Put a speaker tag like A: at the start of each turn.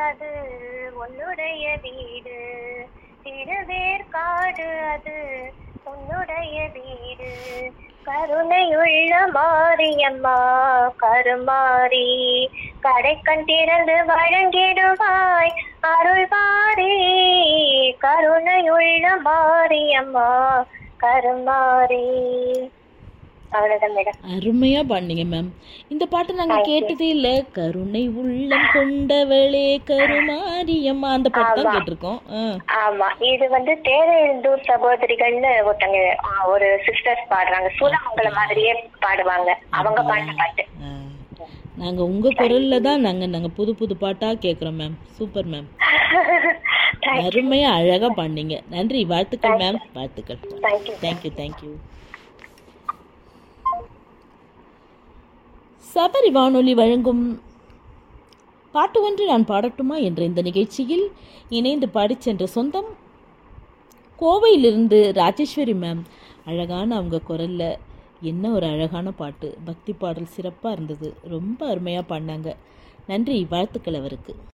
A: அது உன்னுடைய வீடு திருவேற்காடு அது உன்னுடைய வீடு கருணையுள்ள மாரியம்மா கருமாரி கடைக்கண் திறந்து வழங்கிடுவாய் அருள்வாரி கருணையுள்ள மாரியம்மா கருமாரி அவ்வளவுதான் மேடம்
B: அருமையா பாடினீங்க மேம் இந்த பாட்டு நாங்க கேட்டதே இல்ல கருணை உள்ளம் கொண்டவளே கருமாரியம்மா அந்த பாட்டு தான் கேட்டிருக்கோம் ஆ.
A: ஆமா இது வந்து தேரெழுந்தூர் சகோதரிகள்னு ஒருத்தங்க ஆ, ஒரு சிஸ்டர்ஸ் பாடுறாங்க சூலமங்கலம் மாதிரியே பாடுவாங்க அவங்க பாட்ட பாட்டு
B: ஆ. நாங்க உங்க குரல்ல தான் நாங்க நாங்க புது புது பாட்டா கேக்குறோம் மேம் சூப்பர் மேம் அருமையா அழகா பாடினீங்க நன்றி வாழ்த்துக்கள் மேம் வாழ்த்துக்கள்
A: தேங்க்யூ
B: தேங்க்யூ தேங்க்யூ சபரி வானொலி வழங்கும் பாட்டு ஒன்று நான் பாடட்டுமா என்ற இந்த நிகழ்ச்சியில் இணைந்து பாடிச் சென்ற சொந்தம் கோவையிலிருந்து ராஜேஸ்வரி மேம் அழகான அவங்க குரல்ல என்ன ஒரு அழகான பாட்டு பக்தி பாடல் சிறப்பாக இருந்தது ரொம்ப அருமையாக பாடினாங்க நன்றி வாழ்த்துக்கள் அவருக்கு